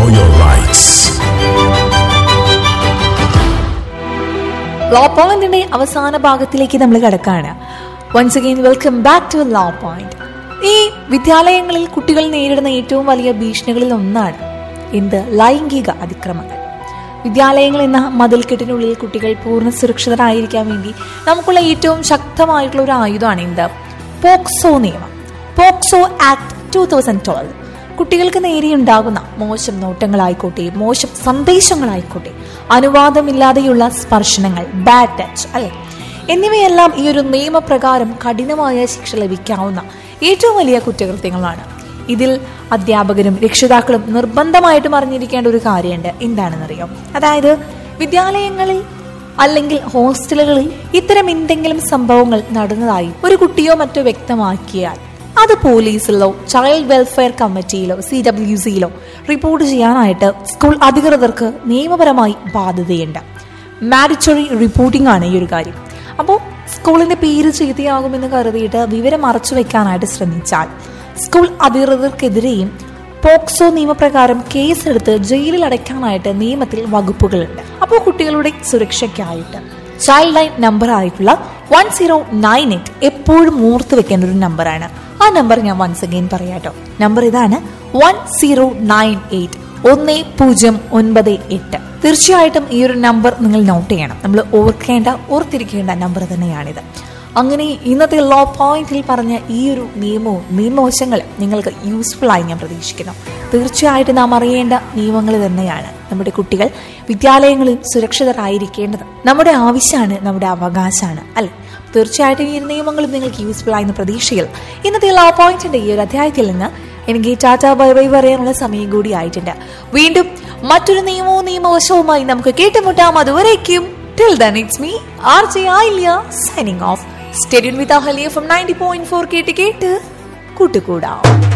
for your rights. Law പോയിന്റിന്റെ അവസാന ഭാഗത്തിലേക്ക് നമ്മൾ കിടക്കാണ് once again welcome back to law point ഈ വിദ്യാലയങ്ങളിൽ കുട്ടികൾ നേരിടുന്ന ഏറ്റവും വലിയ ഭീഷണികളിൽ ഒന്നാണ് എന്ത് ലൈംഗിക അതിക്രമങ്ങൾ വിദ്യാലയങ്ങൾ എന്ന മതിൽക്കെട്ടിനുള്ളിൽ കുട്ടികൾ പൂർണ്ണ സുരക്ഷിതരായിരിക്കാൻ വേണ്ടി നമുക്കുള്ള ഏറ്റവും ശക്തമായിട്ടുള്ള ഒരു ആയുധമാണ് എന്ത് പോക്സോ നിയമം POCSO act two thousand twelve കുട്ടികൾക്ക് നേരെയുണ്ടാകുന്ന മോശം നോട്ടങ്ങളായിക്കോട്ടെ മോശം സന്ദേശങ്ങളായിക്കോട്ടെ അനുവാദമില്ലാതെയുള്ള സ്പർശനങ്ങൾ ബാഡ് ടച്ച് അല്ലെ എന്നിവയെല്ലാം ഈ ഒരു നിയമപ്രകാരം കഠിനമായ ശിക്ഷ ലഭിക്കാവുന്ന ഏറ്റവും വലിയ കുറ്റകൃത്യങ്ങളാണ് ഇതിൽ അധ്യാപകരും രക്ഷിതാക്കളും നിർബന്ധമായിട്ടും അറിഞ്ഞിരിക്കേണ്ട ഒരു കാര്യമുണ്ട് എന്താണെന്നറിയോ അതായത് വിദ്യാലയങ്ങളിൽ അല്ലെങ്കിൽ ഹോസ്റ്റലുകളിൽ ഇത്തരം എന്തെങ്കിലും സംഭവങ്ങൾ നടന്നതായി ഒരു കുട്ടിയോ മറ്റോ വ്യക്തമാക്കിയാൽ അത് പോലീസിലോ ചൈൽഡ് വെൽഫെയർ കമ്മിറ്റിയിലോ സി ഡബ്ല്യു സിയിലോ റിപ്പോർട്ട് ചെയ്യാനായിട്ട് സ്കൂൾ അധികൃതർക്ക് നിയമപരമായി ബാധ്യതയുണ്ട് മാരിറ്ററി റിപ്പോർട്ടിംഗ് ആണ് ഈ ഒരു കാര്യം അപ്പോൾ സ്കൂളിന്റെ പേര് ചീത്തയാകുമെന്ന് കരുതിയിട്ട് വിവരം മറച്ചു വെക്കാനായിട്ട് ശ്രമിച്ചാൽ സ്കൂൾ അധികൃതർക്കെതിരെയും പോക്സോ നിയമപ്രകാരം കേസെടുത്ത് ജയിലിൽ അടയ്ക്കാനായിട്ട് നിയമത്തിൽ വകുപ്പുകളുണ്ട് അപ്പോൾ കുട്ടികളുടെ സുരക്ഷയ്ക്കായിട്ട് ചൈൽഡ് ലൈൻ നമ്പർ ആയിട്ടുള്ള വൺ സീറോ നയൻ എയ്റ്റ് എപ്പോഴും ഓർത്ത് വെക്കേണ്ട ഒരു നമ്പറാണ് ആ നമ്പർ ഞാൻ വൺസ് അഗെയിൻ പറയാട്ടോ നമ്പർ ഇതാണ് വൺ സീറോ നയൻ എയ്റ്റ് ഒന്ന് പൂജ്യം ഒൻപത് എട്ട് തീർച്ചയായിട്ടും ഈ ഒരു നമ്പർ നിങ്ങൾ നോട്ട് ചെയ്യണം നമ്മൾ ഓർക്കേണ്ട ഓർത്തിരിക്കേണ്ട നമ്പർ തന്നെയാണിത് അങ്ങനെ ഇന്നത്തെ ലോ പോയിന്റിൽ പറഞ്ഞ ഈ ഒരു നിയമവും നിയമവശങ്ങളും നിങ്ങൾക്ക് യൂസ്ഫുൾ ആയി ഞാൻ പ്രതീക്ഷിക്കുന്നു തീർച്ചയായിട്ടും നാം അറിയേണ്ട നിയമങ്ങൾ തന്നെയാണ് നമ്മുടെ കുട്ടികൾ വിദ്യാലയങ്ങളിൽ സുരക്ഷിതരായിരിക്കേണ്ടത് നമ്മുടെ ആവശ്യമാണ് നമ്മുടെ അവകാശമാണ് അല്ലെ തീർച്ചയായിട്ടും ഈ ഒരു നിയമങ്ങളും നിങ്ങൾക്ക് യൂസ്ഫുൾ ആയെന്ന പ്രതീക്ഷയിൽ ഇന്നത്തെ ലോ പോയിന്റിന്റെ ഈ ഒരു അധ്യായത്തിൽ നിന്ന് എനിക്ക് ടാറ്റ ബൈ ബൈ പറയാനുള്ള സമയം കൂടി ആയിട്ടുണ്ട് വീണ്ടും മറ്റൊരു നിയമവും നിയമവശവുമായി നമുക്ക് കേട്ടുമുട്ടാം അതുവരേക്കും till then it's me R J Ayilya signing off stadium with Ahalia from ninety point four കേട്ട് കേട്ട് കൂട്ടുകൂടാം